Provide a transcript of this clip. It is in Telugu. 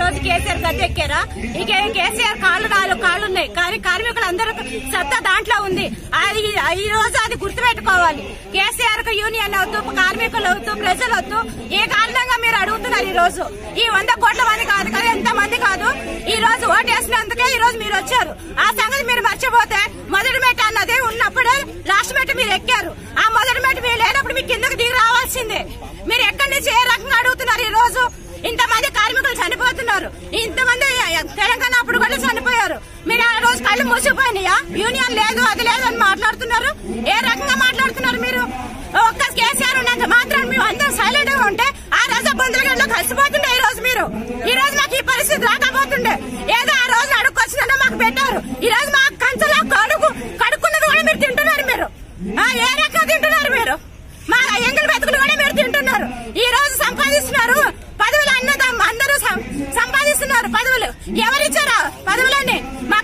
రోజు కేసీఆర్ గద్దెక్కారా ఇక కేసీఆర్ కాళ్ళు నాలుగు కాళ్ళు ఉన్నాయి కానీ కార్మికులు అందరూ సత్తా దాంట్లో ఉంది అది ఈ రోజు అది గుర్తుపెట్టుకోవాలి కేసీఆర్ కు యూనియన్ అవుతూ కార్మికులు అవుతూ ప్రజలు అవుతూ ఏ కారణంగా మీరు అడుగుతున్నారు ఈ రోజు ఈ వంద కోట్ల మంది కాదు కదా ఎంత మంది కాదు ఈ రోజు ఓటేసినందుకే ఈ రోజు మీరు వచ్చారు ఆ సంగతి మీరు మర్చిపోతే మొదటి మెట్టు అన్నది ఉన్నప్పుడే లాస్ట్ మెట్టు మీరు ఎక్కారు ఆ మొదటి మెట్టు మీరు లేనప్పుడు మీకు కిందకి దిగి రావాల్సిందే మీరు ఎక్కడి నుంచి ఏ రకంగా అడుగుతున్నారు ఈ రోజు ఇంతమంది కార్మికులు చనిపోతున్నారు ఇంతమంది తెలంగాణ అప్పుడు కూడా చనిపోయారు మీరు ఆ రోజు కళ్ళు మూసిపోయినాయా యూనియన్ లేదు అది లేదు అని మాట్లాడుతున్నారు ఏ రకంగా మాట్లాడుతున్నారు మీరు ఒక్క కేసీఆర్ ఉన్నంత మాత్రం మేము అందరం సైలెంట్ గా ఉంటే ఆ రోజు బొందరగడ్డలో కలిసిపోతుండే ఈ రోజు మీరు ఈ రోజు మాకు ఈ పరిస్థితి రాకపోతుండే ఏదో ఆ రోజు అడుక్కొచ్చిందన్న మాకు పెట్టారు ఈ రోజు మా కంచలో కడుగు కడుక్కున్నది కూడా మీరు తింటున్నారు మీరు ఆ, ఏ రకంగా తింటున్నారు మీరు మా ఎంగిల్ బతుకులు కూడా మీరు తింటున్నారు ఈ రోజు సంపాదిస్తున్నారు పదవులు అన్నదం అందరూ సం- సంపాదిస్తున్నారు పదవులు ఎవరిచ్చారా పదవులన్నీ మా